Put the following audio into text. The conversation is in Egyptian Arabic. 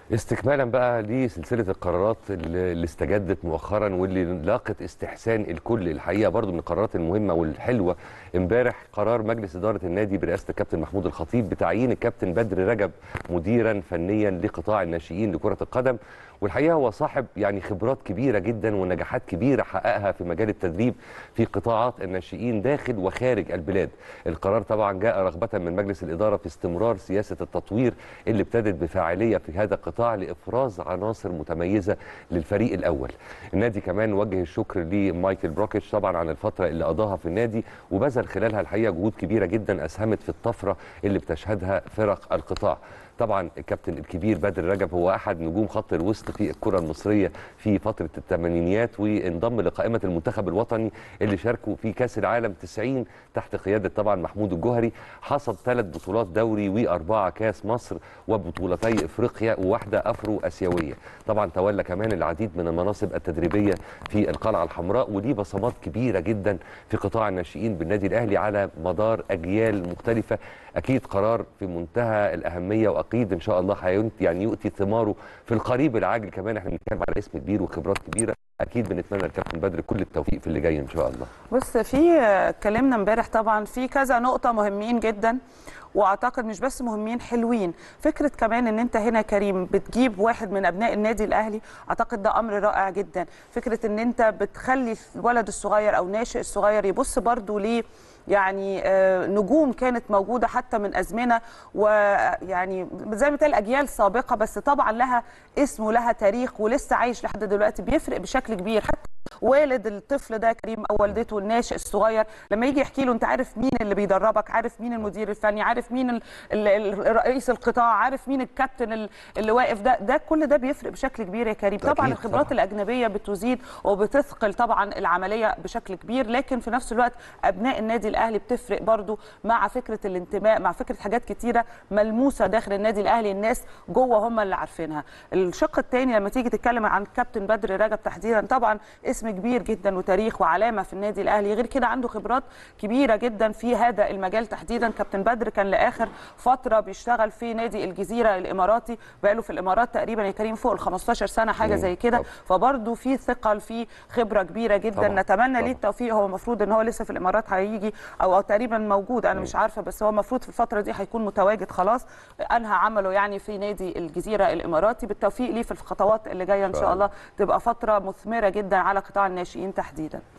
استكمالا بقى لسلسله القرارات اللي اللي استجدت مؤخرا واللي لاقت استحسان الكل الحقيقه برضو من القرارات المهمه والحلوه امبارح قرار مجلس اداره النادي برئاسه الكابتن محمود الخطيب بتعيين الكابتن بدر رجب مديرا فنيا لقطاع الناشئين لكره القدم والحقيقه هو صاحب يعني خبرات كبيره جدا ونجاحات كبيره حققها في مجال التدريب في قطاعات الناشئين داخل وخارج البلاد. القرار طبعا جاء رغبه من مجلس الاداره في استمرار سياسه التطوير اللي ابتدت بفاعليه في هذا القطاع لافراز عناصر متميزه للفريق الاول. النادي كمان وجه الشكر لمايكل بروكيتش طبعا عن الفتره اللي قضاها في النادي وبذل خلالها الحقيقه جهود كبيره جدا اسهمت في الطفره اللي بتشهدها فرق القطاع. طبعا الكابتن الكبير بدر رجب هو احد نجوم خط الوسط في الكره المصريه في فتره الثمانينيات وانضم لقائمه المنتخب الوطني اللي شاركوا في كاس العالم 90 تحت قياده طبعا محمود الجوهري حصد ثلاث بطولات دوري واربعه كاس مصر وبطولتي افريقيا وواحده افرو اسيويه طبعا تولى كمان العديد من المناصب التدريبيه في القلعه الحمراء ودي بصمات كبيره جدا في قطاع الناشئين بالنادي الاهلي على مدار اجيال مختلفه اكيد قرار في منتهى الاهميه واكيد ان شاء الله هينت يعني يؤتي ثماره في القريب العاجل كمان احنا بنتكلم على اسم كبير وخبرات كبيره اكيد بنتمنى للكابتن بدر كل التوفيق في اللي جاي ان شاء الله بص في اتكلمنا امبارح طبعا في كذا نقطة مهمين جدا واعتقد مش بس مهمين حلوين فكره كمان ان انت هنا كريم بتجيب واحد من ابناء النادي الاهلي اعتقد ده امر رائع جدا فكره ان انت بتخلي الولد الصغير او ناشئ الصغير يبص برضو ليه يعني آه، نجوم كانت موجوده حتى من ازمنه ويعني زي ما بتقال اجيال سابقه بس طبعا لها اسم ولها تاريخ ولسه عايش لحد دلوقتي بيفرق بشكل كبير حتى والد الطفل ده كريم او والدته الناشئ الصغير لما يجي يحكي له انت عارف مين اللي بيدربك عارف مين المدير الفني عارف مين ال- ال- ال- رئيس القطاع عارف مين الكابتن ال- اللي واقف ده ده كل ده بيفرق بشكل كبير يا كريم طبعا أكيد الخبرات طبعاً. الاجنبيه بتزيد وبتثقل طبعا العمليه بشكل كبير لكن في نفس الوقت ابناء النادي الاهلي بتفرق برضو مع فكره الانتماء مع فكره حاجات كتيره ملموسه داخل النادي الاهلي الناس جوه هم اللي عارفينها الشق الثاني لما تيجي تتكلم عن كابتن بدر رجب تحديدا طبعا اسم كبير جدا وتاريخ وعلامه في النادي الاهلي غير كده عنده خبرات كبيره جدا في هذا المجال تحديدا كابتن بدر كان لاخر فتره بيشتغل في نادي الجزيره الاماراتي بقاله في الامارات تقريبا يا كريم فوق ال 15 سنه حاجه مم. زي كده طب. فبرضه في ثقل في خبره كبيره جدا طبعاً. نتمنى طبعاً. ليه التوفيق هو المفروض ان هو لسه في الامارات هيجي او, أو تقريبا موجود انا مش عارفه بس هو المفروض في الفتره دي هيكون متواجد خلاص انهى عمله يعني في نادي الجزيره الاماراتي بالتوفيق ليه في الخطوات اللي جايه ان شاء الله تبقى فتره مثمره جدا على قطاع الناشئين تحديدا